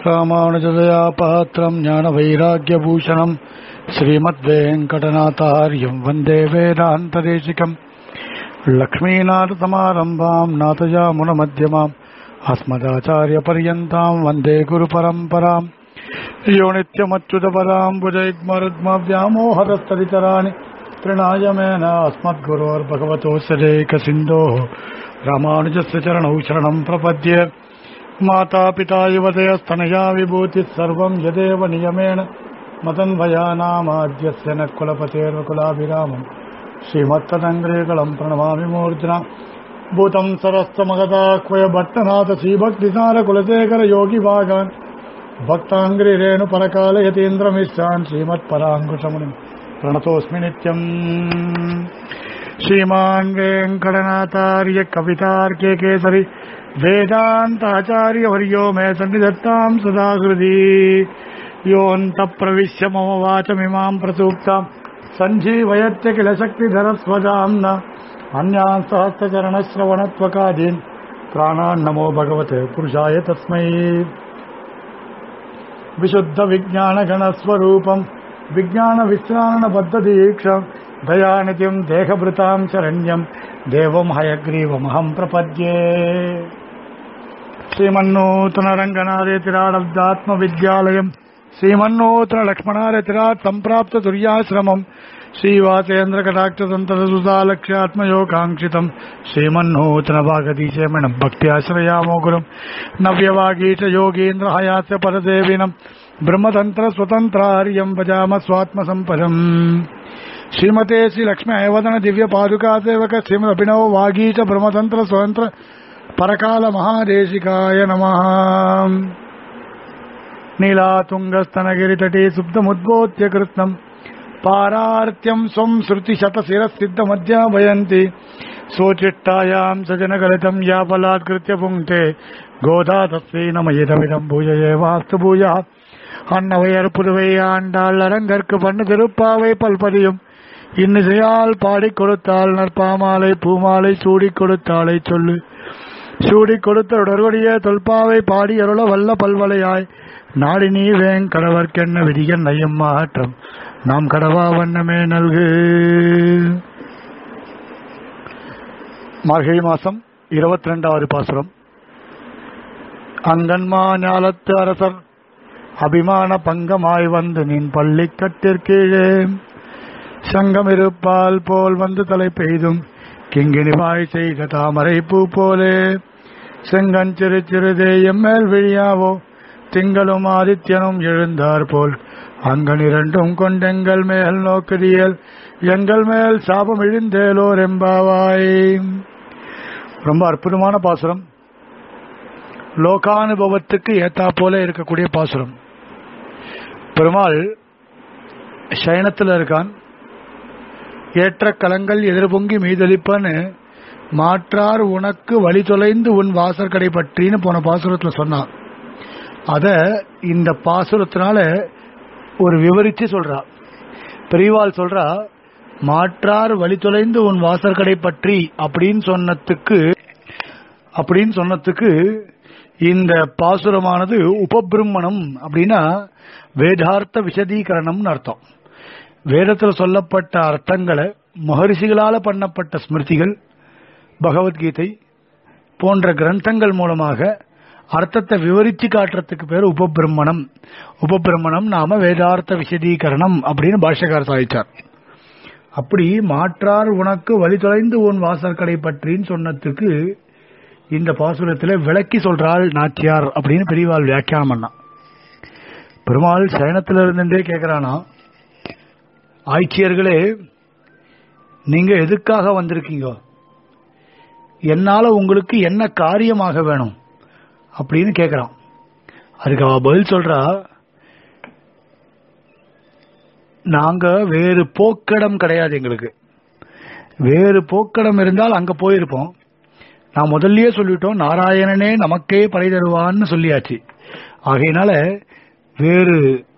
ராமானுஜதயா பாத்திரம் ஞான வைராக்கியபூஷணம் ஸ்ரீமத்வேங்கடநாதாரியம் வந்தே வேதாந்ததேசிகம் லக்ஷ்மீநாதசமாரம்பாம் நாதயாமுனமத்தியமாம் अस्मदाचार्यपर्यन्ताम् वन्दे गुरुपरम्पराम् यो नित्यमच्युतपराम् भुजैग्मरुग्मव्यामोहरस्तरितराणि तृणाय मेन अस्मद्गुरोर्भगवतो सदेकसिन्धोः रामानुजस्य चरणौ शरणम् प्रपद्ये मातापिता युवतयस्तनया विभूतिः सर्वम् यदेव नियमेन मतन्वयानामाद्यस्य न कुलपतेर्वकुलाभिरामम् श्रीमत्तदङ्ग्रेकलम् प्रणमामि मूर्ध्ना भूतम् सरस्तमगताक्वय भट्टनाथ श्रीभक्तिसार कुलशेखर योगि भागान् भक्ताङ्ग्रिरेणु परकाल यतीन्द्रमिश्रान् श्रीमत्पराङ्कुशमुनिम् प्रणतोऽस्मि नित्यम् श्रीमान् वेङ्कटनाथार्य कवितार्के केसरि वेदान्ताचार्यवर्यो मे सन्निधत्ताम् सदा हृदि योऽन्तप्रविश्य मम वाचमिमाम् प्रसूक्ताम् सञ्जीवयत्य किल शक्तिधरस्वदाम्ना अन्यान् सहस्रचरणश्रवणत्वकादीन् प्राणान् नमो भगवते पुरुषाय तस्मै विशुद्धविज्ञानगणस्वरूपम् विज्ञानविश्राणबद्धदीक्षम् दयानिधिम् देहभृताम् शरण्यम् देवम् हयग्रीवमहम् प्रपद्ये श्रीमन्नूतनरङ्गनादेतिराडब्दात्मविद्यालयम् श्रीमन्नूतनलक्ष्मणारेतिराट् सम्प्राप्ततुर्याश्रमम् श्रीवासेन्द्रकटाक्षसन्ततसुतालक्ष्यात्मयोगाङ्क्षितम् श्रीमन्नूतनभागदीशेमणम् भक्त्याश्रयामो गुरुम् नव्यवागीश योगीन्द्र हयास्य परदेविनम् ब्रह्मतन्त्रस्वतन्त्रार्यम् भजाम स्वात्मसम्पदम् श्रीमते श्रीलक्ष्मी अयवदन दिव्य पादुकासेवक श्रीमदभिनव वागीश ब्रह्मतन्त्र स्वतन्त्र परकाल महादेशिकाय नमः नीलातुङ्गस्तनगिरितटे सुप्तमुद्बोध्य कृत्नम् पारार्त्यम् स्वम् श्रुतिशतशिरःसिद्धमध्याभयन्ति सोचिट्टायाम् सजनगलितम् या बलात्कृत्य पुङ्क्ते गोदा तस्मै नमयिदमिदम् भूयये वास्तु பூயா அன்னவையர் புதுவை ஆண்டாள் அரங்கற்கு பண்ணு திருப்பாவை பல்பதியும் இன்னிசையால் பாடிக் கொடுத்தாள் நற்பாமாலை பூமாலை சூடிக் கொடுத்தாளை சொல்லு சூடிக் கொடுத்த உடற்கொடிய தொல்பாவை பாடி அருள வல்ல பல்வலையாய் நாடி நீ வேங்கடவர்க்கென்ன விதிகன் நயம் மாற்றம் நாம் கடவா வண்ணமே நல்கு மார்கழி மாசம் இருபத்தி ரெண்டாவது பாசுரம் அங்கன்மா ஞாலத்து அரசர் அபிமான பங்கமாய் வந்து நின் பள்ளி கட்டிற்கீழே சங்கம் இருப்பால் போல் வந்து தலை பெய்தும் கிங்கிணிவாய் செய்த தாமரை பூ போலே செங்கன் சிறு சிறுதே எம்மேல் விழியாவோ திங்களும் ஆதித்யனும் எழுந்தார் போல் அங்கன் இரண்டும் கொண்டெங்கள் மேல் நோக்குதியல் எங்கள் மேல் சாபம் இழிந்தேலோர் எம்பாவாய் ரொம்ப அற்புதமான பாசுரம் லோகானுபவத்துக்கு ஏத்தா போல இருக்கக்கூடிய பாசுரம் பெருமாள் சயனத்தில் இருக்கான் ஏற்ற கலங்கள் எதிர்பொங்கி மீதளிப்பன்னு மாற்றார் உனக்கு வழி தொலைந்து உன் வாசற்கடை பற்றின்னு போன பாசுரத்தில் சொன்னான் அத இந்த பாசுரத்தினால ஒரு விவரிச்சு சொல்றா பெரியவாள் சொல்றா மாற்றார் வழி தொலைந்து உன் வாசற்கடை பற்றி அப்படின்னு சொன்னதுக்கு அப்படின்னு சொன்னதுக்கு இந்த பாசுரமானது உபபிரம்மணம் அப்படின்னா வேதார்த்த விசதீகரணம்னு அர்த்தம் வேதத்தில் சொல்லப்பட்ட அர்த்தங்களை மகரிஷிகளால பண்ணப்பட்ட ஸ்மிருதிகள் பகவத்கீதை போன்ற கிரந்தங்கள் மூலமாக அர்த்தத்தை விவரிச்சு காட்டுறதுக்கு பேர் உபபிரம்மணம் உபபிரம்மணம் நாம வேதார்த்த விசதீகரணம் அப்படின்னு பாஷ்யக்கார சாதிச்சார் அப்படி மாற்றார் உனக்கு வழி தொலைந்து உன் வாசற்கடை பற்றின்னு சொன்னதுக்கு இந்த பாசுரத்தில் விளக்கி சொல்றாள் நாச்சியார் அப்படின்னு பெரியவாள் வியாக்கியானம் பண்ணான் பெருமாள் சயனத்தில் இருந்துட்டே கேட்கிறானா ஆய்ச்சியர்களே நீங்க எதுக்காக வந்திருக்கீங்க என்னால உங்களுக்கு என்ன காரியமாக வேணும் அப்படின்னு கேட்கிறான் அதுக்கு அவ பதில் சொல்றா நாங்க வேறு போக்கடம் கிடையாது எங்களுக்கு வேறு போக்கடம் இருந்தால் அங்க போயிருப்போம் நான் முதல்லயே சொல்லிட்டோம் நாராயணனே நமக்கே படை தருவான்னு சொல்லியாச்சு ஆகையினால வேறு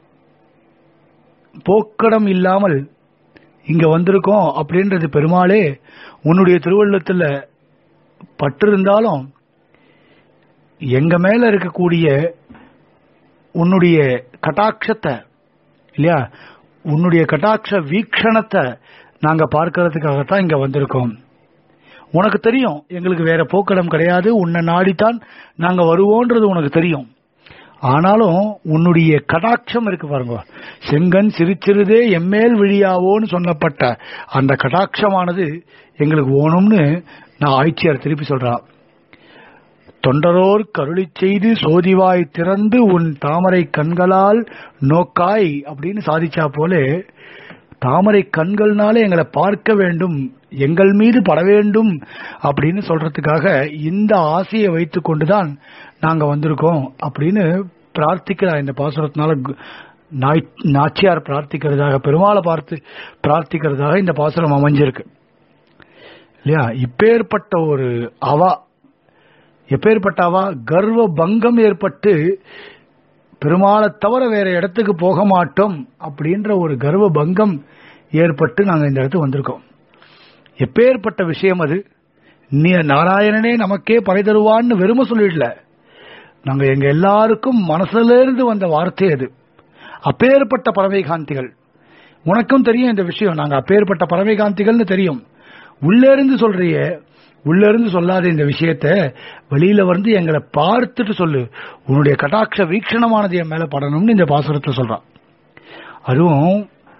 போக்கடம் இல்லாமல் இங்க வந்திருக்கோம் அப்படின்றது பெருமாளே உன்னுடைய திருவள்ளத்துல பற்று இருந்தாலும் எங்க மேல இருக்கக்கூடிய உன்னுடைய கட்டாட்சத்தை இல்லையா உன்னுடைய கட்டாட்ச வீக்ஷணத்தை நாங்க பார்க்கறதுக்காகத்தான் இங்க வந்திருக்கோம் உனக்கு தெரியும் எங்களுக்கு வேற போக்கிடம் கிடையாது உன்னை நாடித்தான் நாங்க வருவோன்றது உனக்கு தெரியும் ஆனாலும் உன்னுடைய கடாட்சம் இருக்கு பாருங்க செங்கன் சிரிச்சிருதே எம்மேல் விழியாவோன்னு சொல்லப்பட்ட அந்த கடாட்சமானது எங்களுக்கு ஓணும்னு நான் ஆய்ச்சியார் திருப்பி சொல்றான் தொண்டரோர் கருளி செய்து சோதிவாய் திறந்து உன் தாமரை கண்களால் நோக்காய் அப்படின்னு சாதிச்சா போல தாமரை கண்கள்னால எங்களை பார்க்க வேண்டும் எங்கள் மீது பட வேண்டும் அப்படின்னு சொல்றதுக்காக இந்த ஆசையை வைத்துக் கொண்டுதான் நாங்க வந்திருக்கோம் அப்படின்னு பிரார்த்திக்கிறார் இந்த பாசுரத்தினால கு- நாய்- நாச்சியார் பிரார்த்திக்கிறதாக பெருமாளை பார்த்து பிரார்த்திக்கிறதாக இந்த பாசுரம் அமைஞ்சிருக்கு இல்லையா இப்பேற்பட்ட ஒரு அவா எப்பேற்பட்ட அவா கர்வ பங்கம் ஏற்பட்டு பெருமாளை தவிர வேற இடத்துக்கு போக மாட்டோம் அப்படின்ற ஒரு கர்வ பங்கம் ஏற்பட்டு நாங்க இந்த இடத்துக்கு வந்திருக்கோம் எப்பேற்பட்ட விஷயம் அது நீ நாராயணனே நமக்கே பறை தருவான்னு வெறும சொல்லிடல நாங்க எங்க எல்லாருக்கும் மனசுல இருந்து வந்த வார்த்தை அது அப்பேற்பட்ட பறவை காந்திகள் உனக்கும் தெரியும் இந்த விஷயம் நாங்க அப்பேற்பட்ட பறவை காந்திகள்னு தெரியும் உள்ள இருந்து சொல்றிய உள்ள இருந்து சொல்லாத இந்த விஷயத்த வெளியில வந்து எங்களை பார்த்துட்டு சொல்லு உன்னுடைய கட்டாட்ச வீக்ஷணமானது என் மேல படணும்னு இந்த பாசுரத்தை சொல்றான் அதுவும்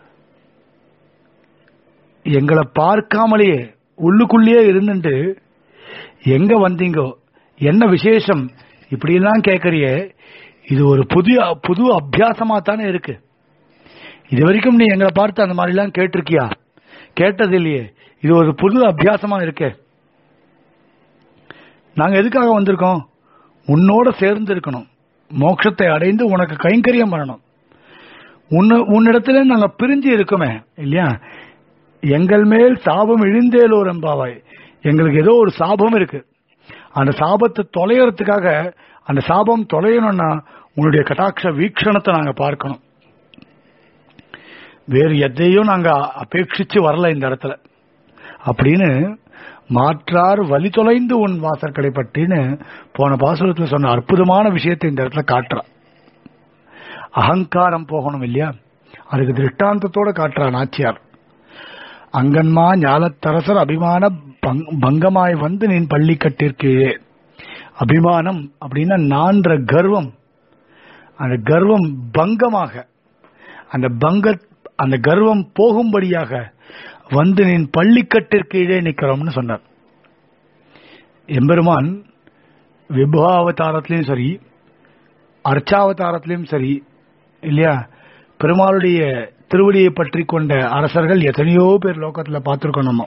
எங்களை பார்க்காமலேயே உள்ளுக்குள்ளேயே இருந்துட்டு எங்க வந்தீங்கோ என்ன விசேஷம் இப்படி எல்லாம் கேட்கறியே இது ஒரு புதிய புது அபியாசமா தானே இருக்கு இது வரைக்கும் நீ எங்களை பார்த்து அந்த மாதிரி எல்லாம் கேட்டிருக்கியா கேட்டது இல்லையே இது ஒரு புது அபியாசமா இருக்கே நாங்க எதுக்காக வந்திருக்கோம் உன்னோட சேர்ந்து இருக்கணும் மோட்சத்தை அடைந்து உனக்கு கைங்கரியம் பண்ணணும் உன்னு உன்னிடத்துல நாங்க பிரிஞ்சு இருக்கோமே இல்லையா எங்கள் மேல் சாபம் இழிந்தேலோர் எம்பாவாய் எங்களுக்கு ஏதோ ஒரு சாபம் இருக்கு அந்த சாபத்தை தொலையறதுக்காக அந்த சாபம் தொலையணும்னா உன்னுடைய கட்டாட்ச வீக்ஷணத்தை நாங்க பார்க்கணும் வேறு எதையும் நாங்க அபேட்சிச்சு வரல இந்த இடத்துல அப்படின்னு மாற்றார் வழி தொலைந்து உன் வாசற்கடை பற்றின்னு போன பாசுரத்துல சொன்ன அற்புதமான விஷயத்தை இந்த இடத்துல காட்டுறா அகங்காரம் போகணும் இல்லையா அதுக்கு திருஷ்டாந்தத்தோட காட்டுறா நாச்சியார் அங்கன்மா ஞாலத்தரசர் அபிமான பங்- பங்கமாய் வந்து நின் பள்ளி கட்டிற்கீழே அபிமானம் அப்படின்னா நான்ற கர்வம் அந்த கர்வம் பங்கமாக அந்த பங்க அந்த கர்வம் போகும்படியாக வந்து நின் பள்ளிக்கட்டிற்கீழே நிக்கிறோம்னு சொன்னார் எம்பெருமான் விபவாவதாரத்திலையும் சரி அர்ச்சாவதாரத்திலையும் சரி இல்லையா பெருமாளுடைய திருவடியை பற்றி கொண்ட அரசர்கள் எத்தனையோ பேர் லோகத்துல பார்த்திருக்கோம் நம்ம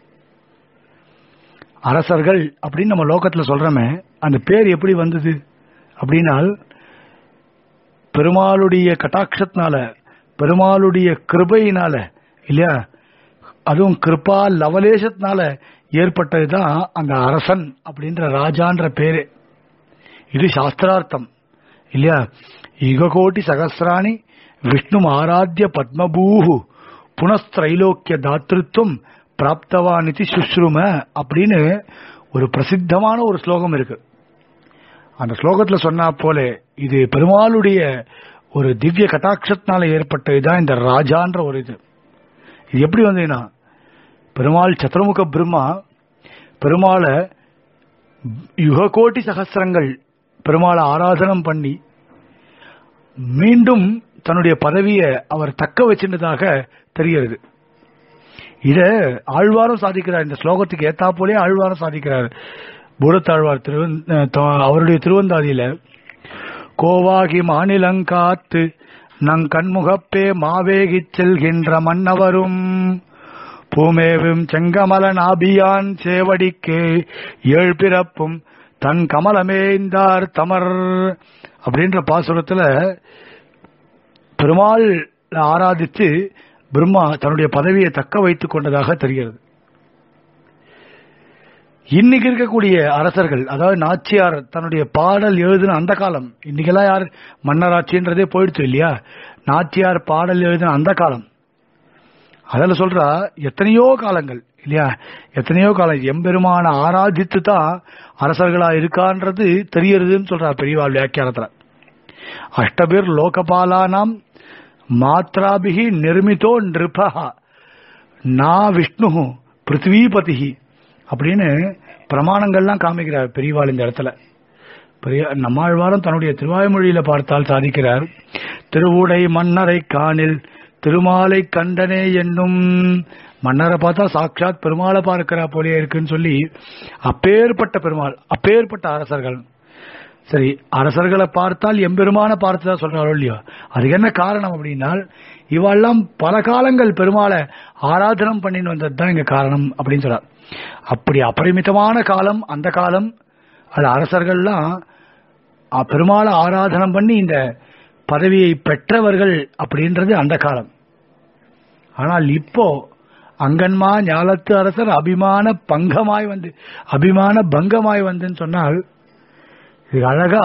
அரசர்கள் அப்படின்னு நம்ம லோகத்துல சொல்றோமே அந்த பேர் எப்படி வந்தது அப்படின்னால் பெருமாளுடைய கட்டாட்சத்தினால பெருமாளுடைய கிருபையினால இல்லையா அதுவும் கிருபா லவலேசத்தினால ஏற்பட்டதுதான் அந்த அரசன் அப்படின்ற ராஜான்ற பேரு இது சாஸ்திரார்த்தம் இல்லையா யுககோட்டி சகசிராணி விஷ்ணு ஆராத்திய பத்மபூஹு புனஸ்திரைலோக்கிய தாத்ருத்வம் பிராப்தவானிதி சுஷ்ரும அப்படின்னு ஒரு பிரசித்தமான ஒரு ஸ்லோகம் இருக்கு அந்த ஸ்லோகத்துல சொன்னா போல இது பெருமாளுடைய ஒரு திவ்ய கட்டாட்சத்தினால ஏற்பட்டதுதான் இந்த ராஜான்ற ஒரு இது இது எப்படி வந்ததுன்னா பெருமாள் சதுர்முக பிரம்மா பெருமாளை யுககோட்டி சகசிரங்கள் பெருமாளை ஆராதனம் பண்ணி மீண்டும் தன்னுடைய பதவியை அவர் தக்க வச்சிருந்ததாக தெரிகிறது இத ஆழ்வாரும் சாதிக்கிறார் இந்த ஸ்லோகத்துக்கு ஏத்தா போலே ஆழ்வாரும் சாதிக்கிறார் பூரத்தாழ்வார் திருவந் த- அவருடைய திருவந்தாதியில கோவாகி மாநிலங்காத்து நங் கண்முகப்பே மாவேகிச் செல்கின்ற மன்னவரும் பூமேவும் செங்கமல நாபியான் சேவடிக்கே ஏழ் பிறப்பும் தன் கமலமேந்தார் தமர் அப்படின்ற பாசுரத்துல பெருமாள் ஆராதித்து பிரம்மா தன்னுடைய பதவியை தக்க வைத்துக் கொண்டதாக தெரிகிறது இன்னைக்கு இருக்கக்கூடிய அரசர்கள் அதாவது நாச்சியார் தன்னுடைய பாடல் எழுதின அந்த காலம் இன்னைக்கெல்லாம் யார் மன்னராட்சின்றதே போயிடுச்சு இல்லையா நாச்சியார் பாடல் எழுதின அந்த காலம் அதில் சொல்றா எத்தனையோ காலங்கள் இல்லையா எத்தனையோ காலம் எம்பெருமான ஆராதித்து தான் அரசர்களா இருக்கான்றது தெரியறதுன்னு சொல்றா பெரியவாள் வியாக்கியானத்துல அஷ்டபிர் லோகபாலானாம் மாத்ராபிகி நிர்மிதோ நிருபா நா விஷ்ணு பிருத்விபதி அப்படின்னு பிரமாணங்கள்லாம் காமிக்கிறார் பெரியவாள் இந்த இடத்துல பெரிய நம்மாழ்வாரம் தன்னுடைய திருவாய்மொழியில பார்த்தால் சாதிக்கிறார் திருவுடை மன்னரை காணில் திருமாலை கண்டனே என்னும் மன்னரை பார்த்தா சாட்சாத் பெருமாளை பார்க்கிறா போலே இருக்குன்னு சொல்லி அப்பேற்பட்ட பெருமாள் அப்பேற்பட்ட அரசர்கள் சரி அரசர்களை பார்த்தால் எம்பெருமான பார்த்துதான் சொல்றாரோ இல்லையோ அதுக்கு என்ன காரணம் அப்படின்னால் இவெல்லாம் பல காலங்கள் பெருமாளை ஆராதனம் பண்ணின்னு வந்தது தான் இங்க காரணம் அப்படின்னு சொல்றார் அப்படி அபரிமிதமான காலம் அந்த காலம் அது அரசர்கள்லாம் அ- பெருமாளை ஆராதனம் பண்ணி இந்த பதவியை பெற்றவர்கள் அப்படின்றது அந்த காலம் ஆனால் இப்போ அங்கன்மா ஞாலத்து அரசர் அபிமான பங்கமாய் வந்து அபிமான பங்கமாய் வந்துன்னு சொன்னால் இது அழகா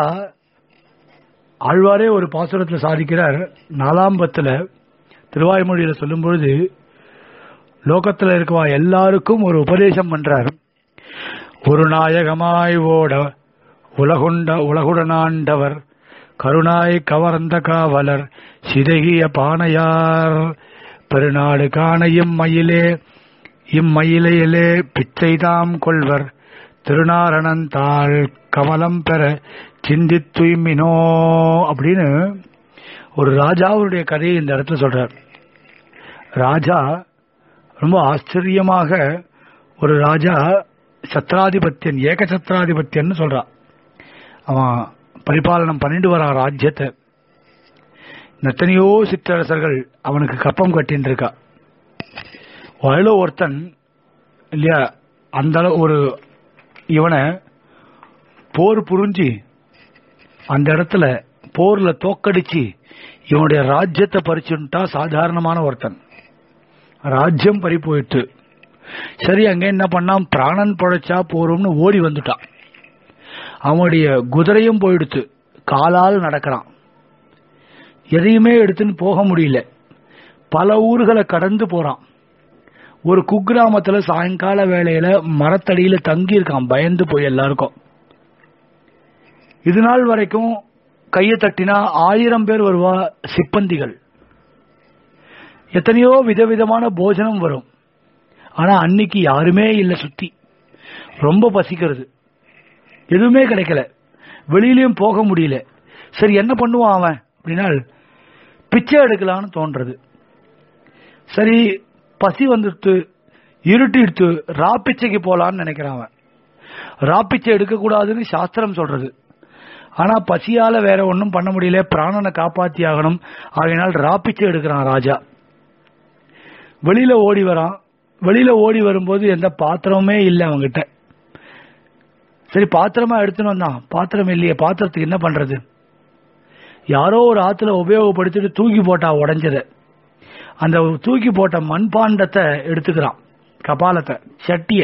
ஆழ்வாரே ஒரு பாசுரத்தில் சாதிக்கிறார் நாலாம் பத்துல திருவாய்மொழியில சொல்லும் பொழுது லோகத்துல இருக்கவா எல்லாருக்கும் ஒரு உபதேசம் பண்றார் ஒரு நாயகமாய் ஓட உலகுண்ட உலகுடனாண்டவர் கருணாய் கவர்ந்த காவலர் சிதகிய பானையார் பெருநாடு காண இம்மயிலே இம்மயிலையிலே பிச்சைதாம் கொள்வர் திருநாரணந்தாள் கமலம் பெற சிந்தித் தூய்மினோ அப்படின்னு ஒரு ராஜாவுடைய கதையை இந்த இடத்துல சொல்றார் ராஜா ரொம்ப ஆச்சரியமாக ஒரு ராஜா சத்ராதிபத்தியன் ஏக சத்ராதிபத்தியன்னு சொல்றான் அவன் பரிபாலனம் பண்ணிட்டு வரான் ராஜ்யத்தை எத்தனையோ சிற்றரசர்கள் அவனுக்கு கப்பம் கட்டின்னு இருக்கா அதில் ஒருத்தன் இல்லையா அந்த அளவு ஒரு இவனை போர் புரிஞ்சு அந்த இடத்துல போர்ல தோக்கடிச்சு இவனுடைய ராஜ்யத்தை பறிச்சுட்டா சாதாரணமான ஒருத்தன் ராஜ்யம் பறி போயிட்டு சரி அங்க என்ன பண்ணான் பிராணன் பொழைச்சா போறோம்னு ஓடி வந்துட்டான் அவனுடைய குதிரையும் போயிடுத்து காலால் நடக்கிறான் எதையுமே எடுத்துன்னு போக முடியல பல ஊர்களை கடந்து போறான் ஒரு குக்கிராமத்துல சாயங்கால வேளையில மரத்தடியில தங்கி இருக்கான் பயந்து போய் எல்லாருக்கும் இது நாள் வரைக்கும் கையை தட்டினா ஆயிரம் பேர் வருவா சிப்பந்திகள் எத்தனையோ விதவிதமான போஜனம் வரும் ஆனா அன்னைக்கு யாருமே இல்ல சுத்தி ரொம்ப பசிக்கிறது எதுவுமே கிடைக்கல வெளியிலயும் போக முடியல சரி என்ன பண்ணுவான் அவன் அப்படின்னா பிச்சை எடுக்கலான்னு தோன்றது சரி பசி வந்துட்டு இருட்டிடுத்து ராப்பிச்சைக்கு போலான்னு நினைக்கிறான் அவன் ராப்பிச்சை எடுக்கக்கூடாதுன்னு சாஸ்திரம் சொல்றது ஆனா பசியால வேற ஒன்றும் பண்ண முடியல பிராணனை காப்பாத்தி ஆகணும் ஆகையினால் ராப்பிச்சை எடுக்கிறான் ராஜா வெளியில ஓடி வரான் வெளியில ஓடி வரும்போது எந்த பாத்திரமுமே இல்லை அவங்கிட்ட சரி பாத்திரமா எடுத்துன்னு வந்தான் பாத்திரம் இல்லையே பாத்திரத்துக்கு என்ன பண்றது யாரோ ஒரு ஆத்துல உபயோகப்படுத்திட்டு தூக்கி போட்டா உடைஞ்சத அந்த தூக்கி போட்ட மண்பாண்டத்தை எடுத்துக்கிறான் கபாலத்தை சட்டிய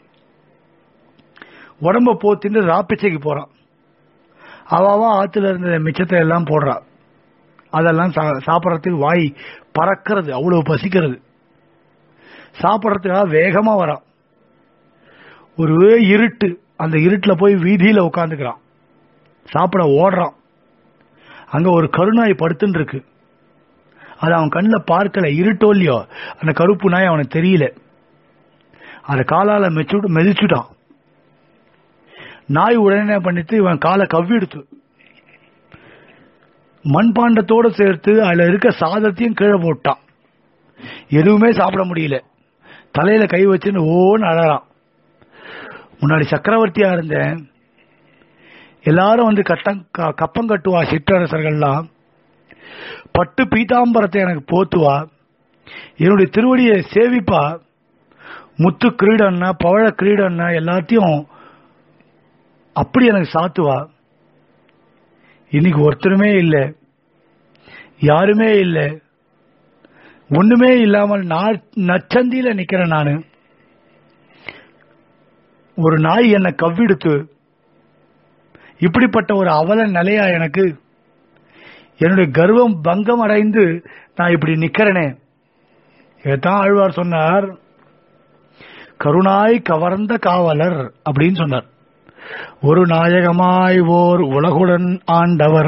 உடம்ப போத்திட்டு ராப்பிச்சைக்கு போறான் அவாவா ஆத்துல இருந்த மிச்சத்தை எல்லாம் போடுறான் அதெல்லாம் சா- சாப்பிடறதுக்கு வாய் பறக்கிறது அவ்வளவு பசிக்கிறது சாப்பிடறதுக்காக வேகமா வரான் ஒரு இருட்டு அந்த இருட்டுல போய் வீதியில உட்காந்துக்கிறான் சாப்பிட ஓடுறான் அங்க ஒரு கருநாய் படுத்துன்னு இருக்கு அது அவன் கண்ணில் பார்க்கல இருட்டோ இல்லையோ அந்த கருப்பு நாய் அவனுக்கு தெரியல அதை காலால மெச்சு மெதிச்சுட்டான் நாய் உடனே என்ன பண்ணிட்டு இவன் காலை கவ்விடுத்து மண்பாண்டத்தோட சேர்த்து அதுல இருக்க சாதத்தையும் கீழே போட்டான் எதுவுமே சாப்பிட முடியல தலையில கை வச்சுன்னு ஓன்னு அழறான் முன்னாடி சக்கரவர்த்தியா இருந்தேன் எல்லாரும் வந்து கட்டம் க- கப்பம் கட்டுவா சிற்றரசர்கள்லாம் பட்டு பீதாம்பரத்தை எனக்கு போத்துவா என்னுடைய திருவடியை சேவிப்பா முத்து கிரீடன்னா பவழ கிரீடன்னா எல்லாத்தையும் அப்படி எனக்கு சாத்துவா இன்னைக்கு ஒருத்தருமே இல்லை யாருமே இல்லை ஒண்ணுமே இல்லாமல் நா- நச்சந்தியில நிக்கிறேன் நானு ஒரு நாய் என்னை கவ்விடுத்து இப்படிப்பட்ட ஒரு அவல நிலையா எனக்கு என்னுடைய கர்வம் பங்கம் அடைந்து நான் இப்படி நிக்கிறேனே இதைத்தான் ஆழ்வார் சொன்னார் கருணாய் கவர்ந்த காவலர் அப்படின்னு சொன்னார் ஒரு நாயகமாய் ஓர் உலகுடன் ஆண்டவர்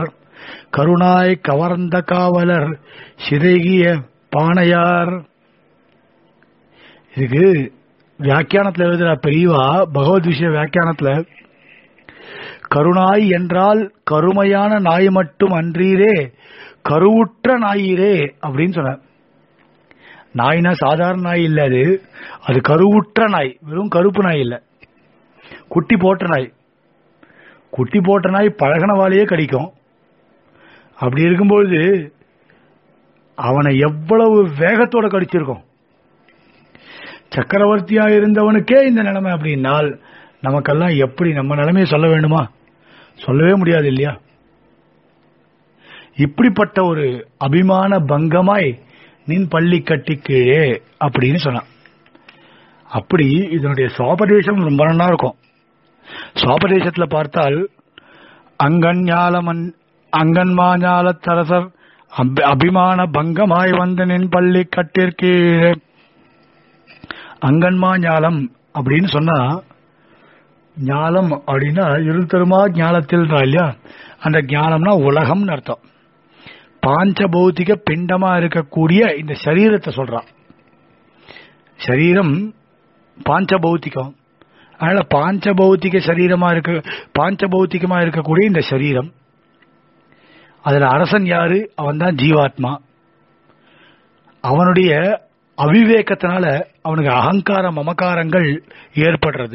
கருணாய் கவர்ந்த காவலர் சிதைகிய பானையார் இதுக்கு வியாக்கியானத்துல எழுதுற பெரியவா பகவத் விஷய வியாக்கியானத்துல கருணாய் என்றால் கருமையான நாய் மட்டும் அன்றீரே கருவுற்ற நாயிரே அப்படின்னு சொன்னார் நாய்னா சாதாரண நாய் இல்ல அது அது கருவுற்ற நாய் வெறும் கருப்பு நாய் இல்ல குட்டி போட்ட நாய் குட்டி போட்ட நாய் பழகினவாலேயே கடிக்கும் அப்படி இருக்கும்பொழுது அவனை எவ்வளவு வேகத்தோட கடிச்சிருக்கும் சக்கரவர்த்தியா இருந்தவனுக்கே இந்த நிலைமை அப்படின்னால் நமக்கெல்லாம் எப்படி நம்ம நிலைமையை சொல்ல வேண்டுமா சொல்லவே முடியாது இல்லையா இப்படிப்பட்ட ஒரு அபிமான பங்கமாய் நின் பள்ளி கட்டி கீழே அப்படின்னு சொன்னான் அப்படி இதனுடைய சுவாபதேசம் ரொம்ப நல்லா இருக்கும் சுவாபதேசத்துல பார்த்தால் அங்கன் ஞாலமன் அங்கன்மா ஞாலத்தரசர் அபி- அபிமான பங்கமாய் வந்த நின் பள்ளி கட்டிற்கீழே அங்கன்மா ஞாலம் அப்படின்னு சொன்னா ஞாலம் அப்படின்னா இருத்தருமா ஞாலத்தில் இல்லையா அந்த ஞானம்னா உலகம்னு அர்த்தம் பாஞ்சபௌதிக பிண்டமா இருக்கக்கூடிய இந்த சரீரத்தை சொல்றான் சரீரம் பாஞ்சபௌத்திகம் அதனால பாஞ்சபௌத்திக சரீரமா இருக்க பாஞ்சபௌத்திகமா இருக்கக்கூடிய இந்த சரீரம் அதுல அரசன் யாரு அவன் தான் ஜீவாத்மா அவனுடைய அவிவேகத்தினால அவனுக்கு அகங்கார மமகாரங்கள் ஏற்படுறது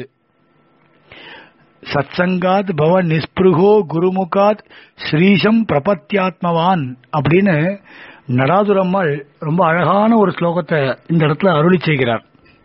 சத்சங்காத் பவ நிஸ்பிருகோ குருமுகாத் ஸ்ரீசம் பிரபத்தியாத்மவான் அப்படின்னு நடாதுரம்மாள் ரொம்ப அழகான ஒரு ஸ்லோகத்தை இந்த இடத்துல அருளி செய்கிறார்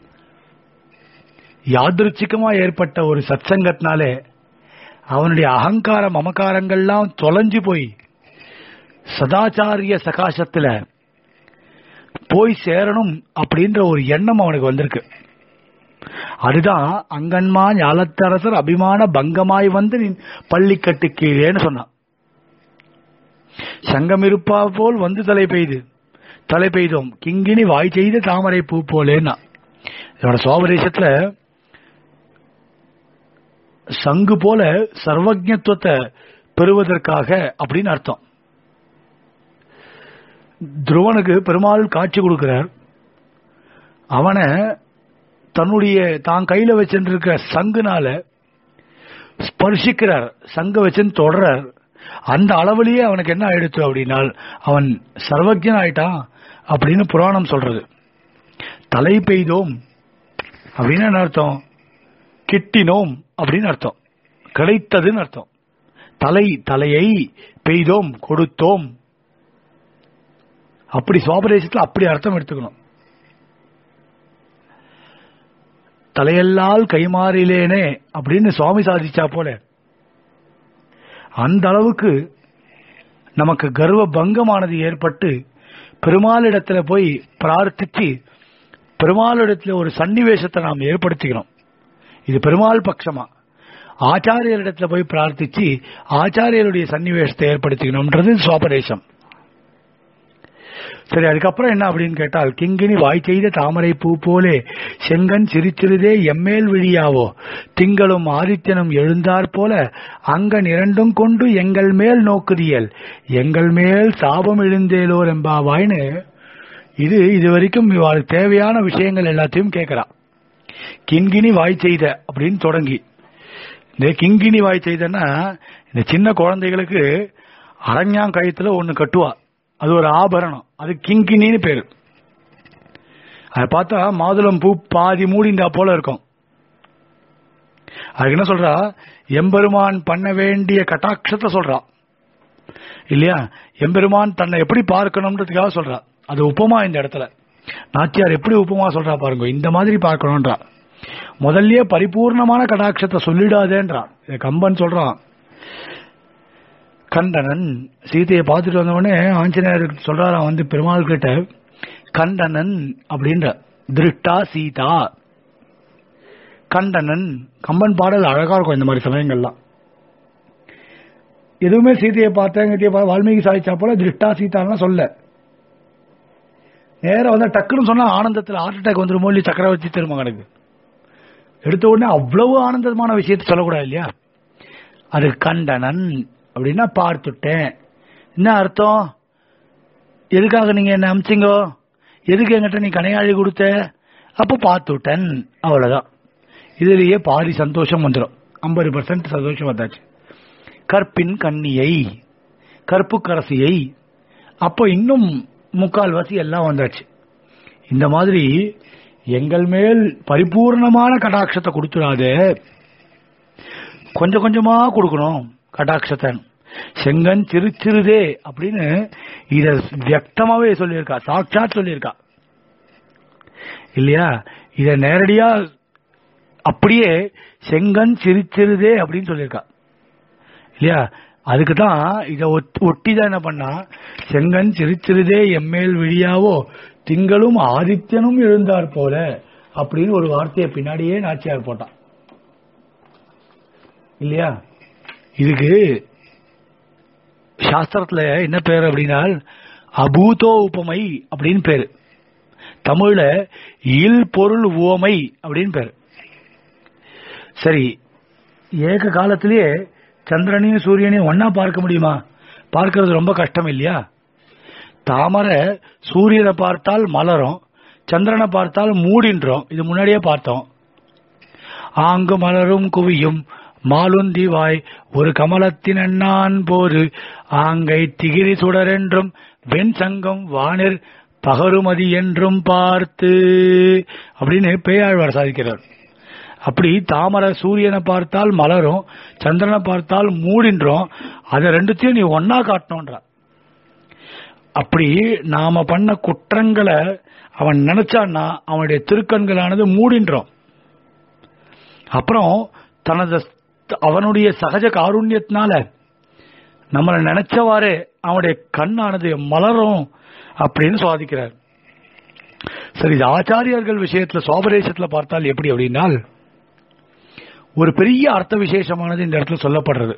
யாதிருச்சிகமா ஏற்பட்ட ஒரு சத்சங்கத்தினாலே அவனுடைய அகங்கார மமகாரங்கள்லாம் தொலைஞ்சு போய் சதாச்சாரிய சகாசத்துல போய் சேரணும் அப்படின்ற ஒரு எண்ணம் அவனுக்கு வந்திருக்கு அதுதான் அங்கன்மா ஞாலத்தரசர் அபிமான பங்கமாய் வந்து நின் பள்ளிக்கட்டு கீழேன்னு சொன்னான் சங்கம் இருப்பா போல் வந்து தலை பெய்து தலை பெய்தோம் கிங்கினி வாய் செய்த தாமரை பூ போலேன்னா இதோட சோபதேசத்துல சங்கு போல சர்வஜத்துவத்தை பெறுவதற்காக அப்படின்னு அர்த்தம் துருவனுக்கு பெருமாள் காட்சி கொடுக்கிறார் அவனை தன்னுடைய தான் கையில வச்சிருக்க சங்குனால ஸ்பர்சிக்கிறார் சங்க வச்சுன்னு தொடறார் அந்த அளவுலயே அவனுக்கு என்ன ஆயிடுச்சு அப்படின்னால் அவன் சர்வஜன் ஆயிட்டான் அப்படின்னு புராணம் சொல்றது தலை பெய்தோம் அப்படின்னு என்ன அர்த்தம் கிட்டினோம் அப்படின்னு அர்த்தம் கிடைத்ததுன்னு அர்த்தம் தலை தலையை பெய்தோம் கொடுத்தோம் அப்படி சுவாபதேசத்துல அப்படி அர்த்தம் எடுத்துக்கணும் தலையெல்லால் கைமாறிலேனே அப்படின்னு சுவாமி சாதிச்சா போல அந்த அளவுக்கு நமக்கு கர்வ பங்கமானது ஏற்பட்டு பெருமாளிடத்துல போய் பிரார்த்திச்சு பெருமாளிடத்துல ஒரு சன்னிவேசத்தை நாம் ஏற்படுத்திக்கணும் இது பெருமாள் பட்சமா ஆச்சாரியரிடத்துல போய் பிரார்த்திச்சு ஆச்சாரியருடைய சன்னிவேசத்தை ஏற்படுத்திக்கணும்ன்றது சுவாபதேசம் சரி அதுக்கப்புறம் என்ன அப்படின்னு கேட்டால் கிங்கினி வாய் செய்த தாமரை பூ போலே செங்கன் சிரிச்சிறிதே எம்மேல் விழியாவோ திங்களும் ஆதித்யனும் எழுந்தாற் போல அங்கன் இரண்டும் கொண்டு எங்கள் மேல் நோக்குதியல் எங்கள் மேல் சாபம் எழுந்தேலோர் என்பாவாய்னு இது இது வரைக்கும் இவாளுக்கு தேவையான விஷயங்கள் எல்லாத்தையும் கேட்கிறா கிண்கிணி வாய் செய்த அப்படின்னு தொடங்கி இந்த கிங்கினி வாய் செய்தன்னா இந்த சின்ன குழந்தைகளுக்கு அரஞ்சாங்கயத்துல ஒண்ணு கட்டுவா அது ஒரு ஆபரணம் அது கிங்கினின்னு பேரு அதை பார்த்தா மாதுளம் பூ பாதி மூடிந்தா போல இருக்கும் அதுக்கு என்ன சொல்றா எம்பெருமான் பண்ண வேண்டிய கட்டாட்சத்தை சொல்றா இல்லையா எம்பெருமான் தன்னை எப்படி பார்க்கணும்ன்றதுக்காக சொல்றா அது உப்பமா இந்த இடத்துல நாச்சியார் எப்படி உப்பமா சொல்றா பாருங்க இந்த மாதிரி பார்க்கணும்ன்றா முதல்லயே பரிபூர்ணமான கடாட்சத்தை சொல்லிடாதேன்றான் இதை கம்பன் சொல்றான் கண்டனன் சீதையை பார்த்துட்டு வந்தவொடனே ஆஞ்சநேயர் சொல்றாராம் வந்து பெருமாள் கிட்ட கண்டனன் அப்படின்ற திருஷ்டா சீதா கண்டனன் கம்பன் பாடல் அழகா இருக்கும் இந்த மாதிரி சமயங்கள்லாம் எதுவுமே சீதையை பார்த்தேன் வால்மீகி சாதிச்சா போல திருஷ்டா சீதாலாம் சொல்ல நேரம் வந்து டக்குன்னு சொன்னா ஆனந்தத்தில் ஹார்ட் அட்டாக் வந்துடும் மொழி சக்கரவர்த்தி திருமகனுக்கு எடுத்த உடனே அவ்வளவு ஆனந்தமான விஷயத்தை சொல்லக்கூடாது இல்லையா அது கண்டனன் அப்படின்னா பார்த்துட்டேன் என்ன அர்த்தம் எதுக்காக நீங்க என்ன அமிச்சிங்கோ எதுக்கு என்கிட்ட நீ கனையாழி கொடுத்த அப்ப பார்த்துட்டேன் அவ்வளவுதான் இதுலயே பாதி சந்தோஷம் வந்துடும் ஐம்பது பர்சன்ட் சந்தோஷம் வந்தாச்சு கற்பின் கண்ணியை கற்புக்கரசியை அப்போ இன்னும் முக்கால்வாசி எல்லாம் வந்தாச்சு இந்த மாதிரி எங்கள் மேல் பரிபூர்ணமான கடாட்சத்தை கொடுத்துடாது கொஞ்சம் கொஞ்சமா கொடுக்கணும் கடாட்சத்தை செங்கன் சிறுச்சிறுதே அப்படின்னு இத வியக்தமாவே சொல்லியிருக்கா சாட்சாத் சொல்லியிருக்கா இல்லையா இத நேரடியா அப்படியே செங்கன் சிரிச்சிருதே அப்படின்னு சொல்லியிருக்கா இல்லையா அதுக்கு தான் இதை ஒட்டி தான் என்ன பண்ணா செங்கன் சிரிச்சிருதே எம்மேல் விழியாவோ திங்களும் ஆதித்யனும் எழுந்தார் போல அப்படின்னு ஒரு வார்த்தையை பின்னாடியே நாச்சியார் போட்டான் இல்லையா இதுக்கு சாஸ்திரத்துல என்ன பேர் அப்படின்னா அபூதோ உபமை அப்படின்னு பேரு தமிழ்ல இல் பொருள் உவமை அப்படின்னு பேரு சரி ஏக காலத்திலேயே சந்திரனையும் சூரியனையும் ஒன்னா பார்க்க முடியுமா பார்க்கறது ரொம்ப கஷ்டம் இல்லையா தாமரை சூரியனை பார்த்தால் மலரும் சந்திரனை பார்த்தால் மூடின்றோம் இது முன்னாடியே பார்த்தோம் ஆங்கு மலரும் குவியும் மாலுந்திவாய் ஒரு கமலத்தின் அண்ணான் போது ஆங்கை திகிரி சுடரென்றும் வெண் சங்கம் வானிர் பகருமதி என்றும் பார்த்து அப்படின்னு பேயாழ்வார் சாதிக்கிறார் அப்படி தாமரை சூரியனை பார்த்தால் மலரும் சந்திரனை பார்த்தால் மூடின்றோம் அதை ரெண்டுத்தையும் நீ ஒன்னா காட்டணும்ன்ற அப்படி நாம பண்ண குற்றங்களை அவன் நினைச்சான்னா அவனுடைய திருக்கண்களானது மூடின்றோம் அப்புறம் தனது அவனுடைய சகஜ காருண்யத்தினால நம்மளை நினைச்சவாறே அவனுடைய கண்ணானது மலரும் அப்படின்னு சுவாதிக்கிறார் சரி இது ஆச்சாரியர்கள் விஷயத்துல சோபரேஷத்துல பார்த்தால் எப்படி அப்படின்னால் ஒரு பெரிய அர்த்த விசேஷமானது இந்த இடத்துல சொல்லப்படுறது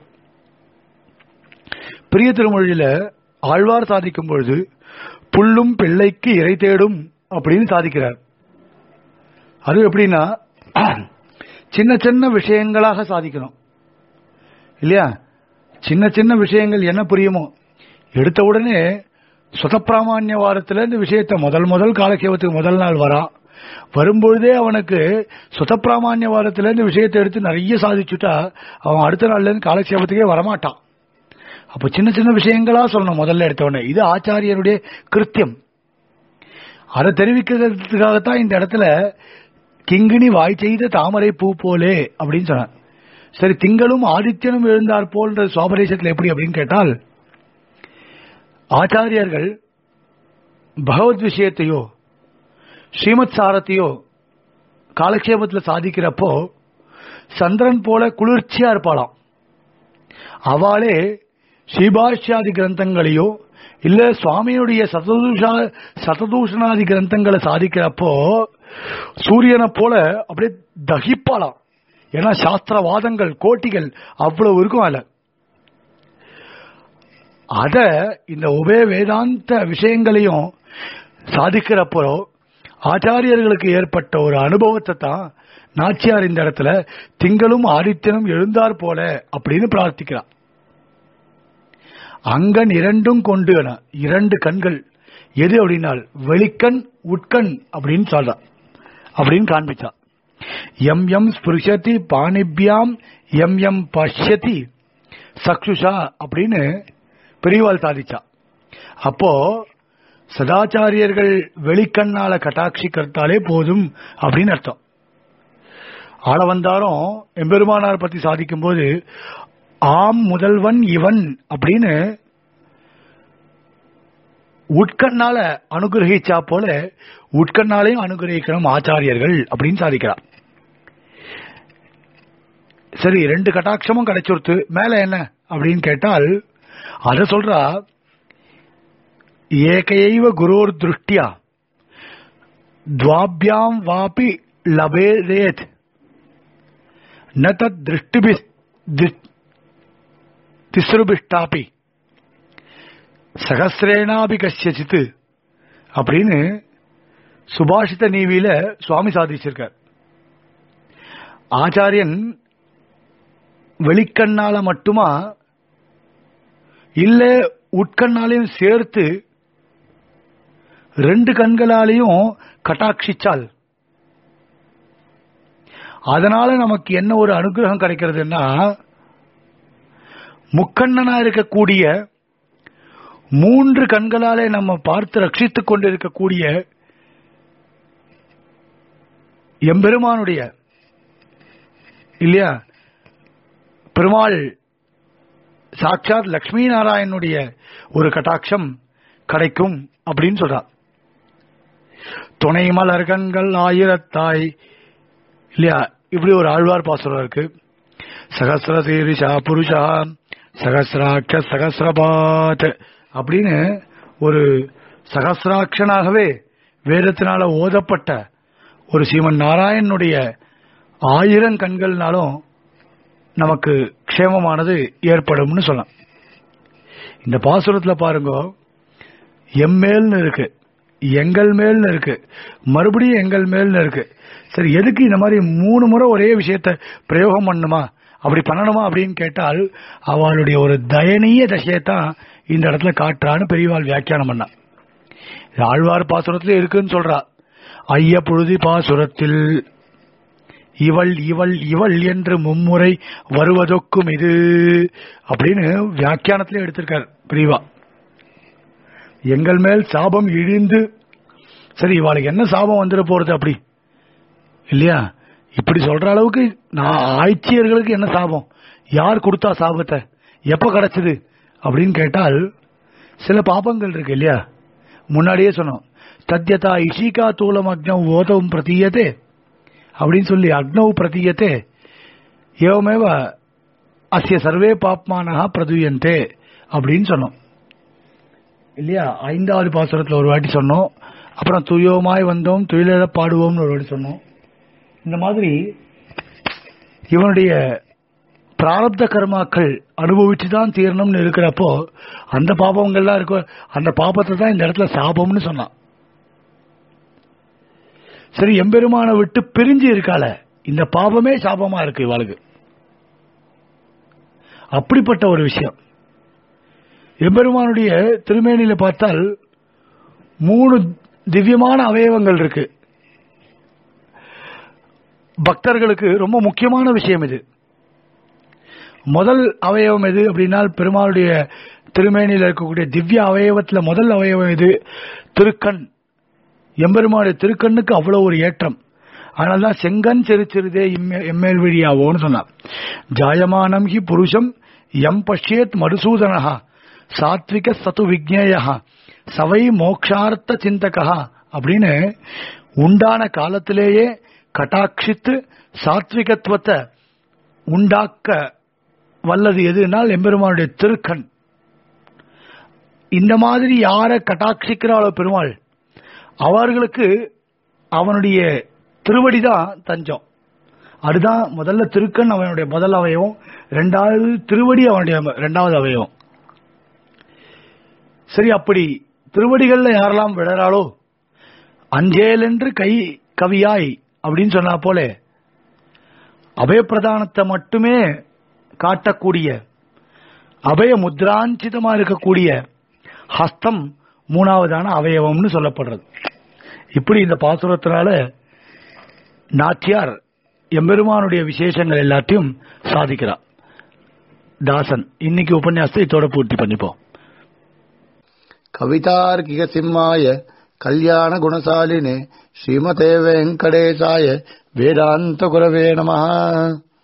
பெரிய திருமொழியில ஆழ்வார் சாதிக்கும் பொழுது புல்லும் பிள்ளைக்கு இறை தேடும் அப்படின்னு சாதிக்கிறார் அது எப்படின்னா சின்ன சின்ன விஷயங்களாக சாதிக்கணும் இல்லையா சின்ன சின்ன விஷயங்கள் என்ன புரியுமோ எடுத்த உடனே சுதப்பிராமான்ய வாரத்துல இந்த விஷயத்தை முதல் முதல் காலக்ஷேபத்துக்கு முதல் நாள் வரா வரும்பொழுதே அவனுக்கு சுதப்பிராமான்ய வாரத்துல இந்த விஷயத்தை எடுத்து நிறைய சாதிச்சுட்டா அவன் அடுத்த நாள்ல இருந்து காலக்ஷேபத்துக்கே வரமாட்டான் அப்போ சின்ன சின்ன விஷயங்களா சொல்லணும் முதல்ல எடுத்தவொடனே இது ஆச்சாரியருடைய கிருத்தியம் அதை தெரிவிக்கிறதுக்காகத்தான் இந்த இடத்துல கிங்கினி வாய் செய்த தாமரை பூ போலே அப்படின்னு சொன்னார் சரி திங்களும் ஆதித்யனும் எழுந்தார் போன்ற சோபரேஷத்தில் எப்படி அப்படின்னு கேட்டால் ஆச்சாரியர்கள் பகவத் விஷயத்தையோ ஸ்ரீமத் சாரத்தையோ காலக்ஷேபத்தில் சாதிக்கிறப்போ சந்திரன் போல குளிர்ச்சியா இருப்பாளாம் அவளே ஸ்ரீபாஷ்யாதி கிரந்தங்களையோ இல்ல சுவாமியுடைய சததூஷா சததூஷணாதி கிரந்தங்களை சாதிக்கிறப்போ சூரியனை போல அப்படியே தகிப்பாளாம் ஏன்னா சாஸ்திரவாதங்கள் கோட்டிகள் அவ்வளவு இருக்கும் அதுல அத இந்த உபய வேதாந்த விஷயங்களையும் சாதிக்கிறப்போ ஆச்சாரியர்களுக்கு ஏற்பட்ட ஒரு அனுபவத்தை தான் நாச்சியார் இந்த இடத்துல திங்களும் ஆதித்யனும் எழுந்தார் போல அப்படின்னு பிரார்த்திக்கிறார் அங்கன் இரண்டும் கொண்டு என இரண்டு கண்கள் எது அப்படின்னால் வெளிக்கண் உட்கண் அப்படின்னு சொல்றா அப்படின்னு காண்பிச்சா எம் எம் ஸ்பிருஷதி பாணிபியாம் எம் எம் பஷ்யதி சக்ஷுஷா அப்படின்னு பெரியவாள் சாதிச்சா அப்போ சதாச்சாரியர்கள் வெளிக்கண்ணால கட்டாட்சிக்கிறதாலே போதும் அப்படின்னு அர்த்தம் ஆள வந்தாரும் எம்பெருமானார் பத்தி சாதிக்கும் போது ஆம் முதல்வன் இவன் அப்படின்னு உட்கண்ணால அனுகிரகிச்சா போல உட்கண்ணாலையும் அனுகிரகிக்கணும் ஆச்சாரியர்கள் அப்படின்னு சாதிக்கிறார் சரி ரெண்டு கட்டாட்சமும் கிடைச்சுருத்து மேல என்ன அப்படின்னு கேட்டால் அத சொல்றா ஏகையைவ குரோர் திருஷ்டியா துவாபியாம் வாபி லபேதேத் ந தத் திருஷ்டிபி திஸ்ருபிஷ்டாபி சகசிரேனாபி கஷ்யசித்து அப்படின்னு சுபாஷித நீவியில சுவாமி சாதிச்சிருக்கார் ஆச்சாரியன் வெளிக்கண்ணால மட்டுமா இல்ல உட்கண்ணாலையும் சேர்த்து ரெண்டு கண்களாலையும் கட்டாட்சிச்சால் அதனால நமக்கு என்ன ஒரு அனுகிரகம் கிடைக்கிறதுன்னா முக்கண்ணனா இருக்கக்கூடிய மூன்று கண்களாலே நம்ம பார்த்து ரட்சித்துக் கொண்டிருக்கக்கூடிய எம்பெருமானுடைய இல்லையா பெருமாள் சாட்சாத் லக்ஷ்மி நாராயணனுடைய ஒரு கட்டாட்சம் கிடைக்கும் அப்படின்னு சொல்றார் துணை மலர்கண்கள் ஆயிரத்தாய் இல்லையா இப்படி ஒரு ஆழ்வார் பாசுரம் இருக்கு சகசிர சீரிஷா புருஷா சகசிராட்ச சகசிரபாத் அப்படின்னு ஒரு சகசிராட்சனாகவே வேதத்தினால ஓதப்பட்ட ஒரு சீமன் நாராயணனுடைய ஆயிரம் கண்கள்னாலும் நமக்கு க்ஷேமமானது ஏற்படும்னு சொல்லலாம் இந்த பாசுரத்துல பாருங்க எம்மேல்னு இருக்கு எங்கள் மேல்னு இருக்கு மறுபடியும் எங்கள் மேல்னு இருக்கு சரி எதுக்கு இந்த மாதிரி மூணு முறை ஒரே விஷயத்த பிரயோகம் பண்ணுமா அப்படி பண்ணணுமா அப்படின்னு கேட்டால் அவளுடைய ஒரு தயனீய தசையத்தான் இந்த இடத்துல காட்டுறான்னு பெரியவாள் வியாக்கியானம் பண்ணா இது ஆழ்வார் பாசுரத்துல இருக்குன்னு சொல்றா ஐய புழுதி பாசுரத்தில் இவள் இவள் இவள் என்று மும்முறை வருவதொக்கும் இது அப்படின்னு வியாக்கியானத்திலே எடுத்திருக்கார் பிரிவா எங்கள் மேல் சாபம் இழிந்து சரி இவாளுக்கு என்ன சாபம் வந்துட போறது அப்படி இல்லையா இப்படி சொல்ற அளவுக்கு நான் ஆட்சியர்களுக்கு என்ன சாபம் யார் கொடுத்தா சாபத்தை எப்ப கிடைச்சது அப்படின்னு கேட்டால் சில பாபங்கள் இருக்கு இல்லையா முன்னாடியே சொன்னோம் தத்யதா இஷிகா தூலம் அக்னம் ஓதவும் பிரதீயத்தே அப்படின்னு சொல்லி அக்னௌ பிரதீயத்தே ஏவமேவ அஸ்ய சர்வே பாப்மானஹா பிரதுயந்தே அப்படின்னு சொன்னோம் இல்லையா ஐந்தாவது பாசுரத்தில் ஒரு வாட்டி சொன்னோம் அப்புறம் துயோமாய் வந்தோம் துயிலெழ பாடுவோம்னு ஒரு வாட்டி சொன்னோம் இந்த மாதிரி இவனுடைய பிராரப்த கர்மாக்கள் அனுபவிச்சு தான் தீரணும்னு இருக்கிறப்போ அந்த பாபங்கள்லாம் இருக்க அந்த பாபத்தை தான் இந்த இடத்துல சாபம்னு சொன்னான் சரி எம்பெருமான விட்டு பிரிஞ்சு இருக்கால இந்த பாபமே சாபமா இருக்கு இவளுக்கு அப்படிப்பட்ட ஒரு விஷயம் எம்பெருமானுடைய திருமேனியில பார்த்தால் மூணு திவ்யமான அவயவங்கள் இருக்கு பக்தர்களுக்கு ரொம்ப முக்கியமான விஷயம் இது முதல் அவயவம் எது அப்படின்னா பெருமாளுடைய திருமேனியில் இருக்கக்கூடிய திவ்ய அவயவத்துல முதல் அவயவம் எது திருக்கண் எம்பெருமானுடைய திருக்கண்ணுக்கு அவ்வளவு ஒரு ஏற்றம் அதனால்தான் செங்கன் சிறு சிறிதே எம்மேல் வழியாவோன்னு சொன்னார் ஜாயமானம் ஹி புருஷம் எம் பஷ்யேத் மதுசூதனஹா சாத்விக சத்து விக்னேயா சவை மோக்ஷார்த்த சிந்தகா அப்படின்னு உண்டான காலத்திலேயே கட்டாட்சித்து சாத்விகத்துவத்தை உண்டாக்க வல்லது எதுனால் எம்பெருமானுடைய திருக்கண் இந்த மாதிரி யாரை கட்டாட்சிக்கிறாளோ பெருமாள் அவர்களுக்கு அவனுடைய திருவடி தான் தஞ்சம் அதுதான் முதல்ல திருக்கண் அவனுடைய முதல் அவயவம் ரெண்டாவது திருவடி அவனுடைய ரெண்டாவது அவயவம் சரி அப்படி திருவடிகள்ல யாரெல்லாம் விழறாளோ அஞ்சேல் என்று கை கவியாய் அப்படின்னு சொன்னா போல அபயப்பிரதானத்தை மட்டுமே காட்டக்கூடிய அபய முத்ராஞ்சிதமா இருக்கக்கூடிய ஹஸ்தம் மூணாவதான அவயவம்னு சொல்லப்படுறது இப்படி இந்த பாசுரத்தினால நாச்சியார் எம்பெருமானுடைய விசேஷங்கள் எல்லாத்தையும் சாதிக்கிறார் தாசன் இன்னைக்கு உபன்யாசத்தை இதோட பூர்த்தி பண்ணிப்போம் கவிதார்க்கிக சிம்மாய கல்யாண குணசாலினே ஸ்ரீமதே வெங்கடேசாய வேதாந்த குரவே நமஹ